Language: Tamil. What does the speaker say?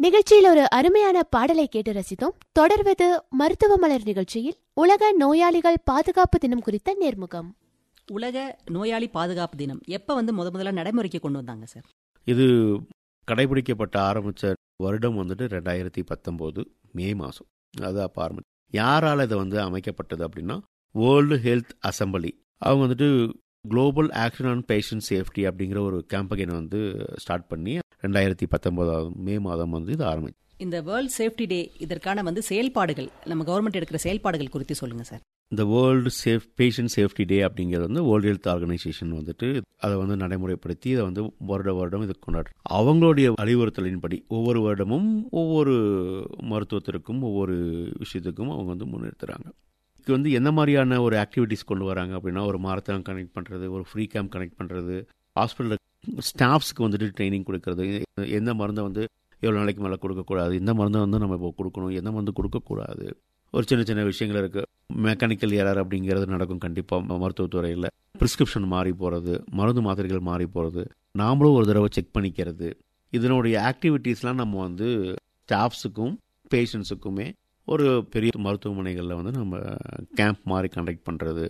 நிகழ்ச்சியில் ஒரு அருமையான பாடலை கேட்டு ரசித்தோம் தொடர்வது மருத்துவ மலர் நிகழ்ச்சியில் உலக நோயாளிகள் பாதுகாப்பு தினம் குறித்த நேர்முகம் உலக நோயாளி பாதுகாப்பு தினம் எப்ப வந்து முத முதல்ல நடைமுறைக்கு கொண்டு வந்தாங்க சார் இது கடைபிடிக்கப்பட்ட ஆரம்பித்த வருடம் வந்துட்டு ரெண்டாயிரத்தி பத்தொம்போது மே மாதம் அது அப்போ ஆரம்பி யாரால் இது வந்து அமைக்கப்பட்டது அப்படின்னா வேர்ல்டு ஹெல்த் அசம்பிளி அவங்க வந்துட்டு global action on patient safety அப்படிங்கிற ஒரு கேம்பெயினை வந்து ஸ்டார்ட் பண்ணி ரெண்டாயிரத்தி பத்தொம்போதாவது மே மாதம் வந்து இது ஆரம்பிச்சு இந்த வேர்ல்ட் சேஃப்டி டே இதற்கான வந்து செயல்பாடுகள் நம்ம கவர்மெண்ட் எடுக்கிற செயல்பாடுகள் குறித்து சொல்லுங்க சார் இந்த world safe patient safety day அப்படிங்கிறது வந்து வேர்ல்டு ஹெல்த் ஆர்கனைசேஷன் வந்துட்டு அதை வந்து நடைமுறைப்படுத்தி இதை வந்து வருட வருடம் இது கொண்டாடுற அவங்களுடைய அறிவுறுத்தலின்படி ஒவ்வொரு வருடமும் ஒவ்வொரு மருத்துவத்திற்கும் ஒவ்வொரு விஷயத்துக்கும் அவங்க வந்து முன்னிறுத்துறாங்க இதுக்கு வந்து எந்த மாதிரியான ஒரு ஆக்டிவிட்டீஸ் கொண்டு வராங்க அப்படின்னா ஒரு மாரத்தான் கனெக்ட் பண்ணுறது ஒரு ஃப்ரீ கேம்ப் கனெக்ட் பண்ணுறது ஹாஸ்பிட்டலில் ஸ்டாஃப்ஸ்க்கு வந்துட்டு ட்ரைனிங் கொடுக்கறது எந்த மருந்தை வந்து எவ்வளோ நாளைக்கு மேலே கொடுக்கக்கூடாது இந்த மருந்தை வந்து நம்ம இப்போ கொடுக்கணும் எந்த மருந்து கொடுக்கக்கூடாது ஒரு சின்ன சின்ன விஷயங்கள் இருக்குது மெக்கானிக்கல் ஏரர் அப்படிங்கிறது நடக்கும் கண்டிப்பாக மருத்துவத்துறையில் ப்ரிஸ்கிரிப்ஷன் மாறி போகிறது மருந்து மாத்திரைகள் மாறி போகிறது நாமளும் ஒரு தடவை செக் பண்ணிக்கிறது இதனுடைய ஆக்டிவிட்டீஸ்லாம் நம்ம வந்து ஸ்டாஃப்ஸுக்கும் பேஷண்ட்ஸுக்குமே ஒரு பெரிய மருத்துவமனைகளில் வந்து நம்ம கேம்ப் மாதிரி கண்டக்ட் பண்ணுறது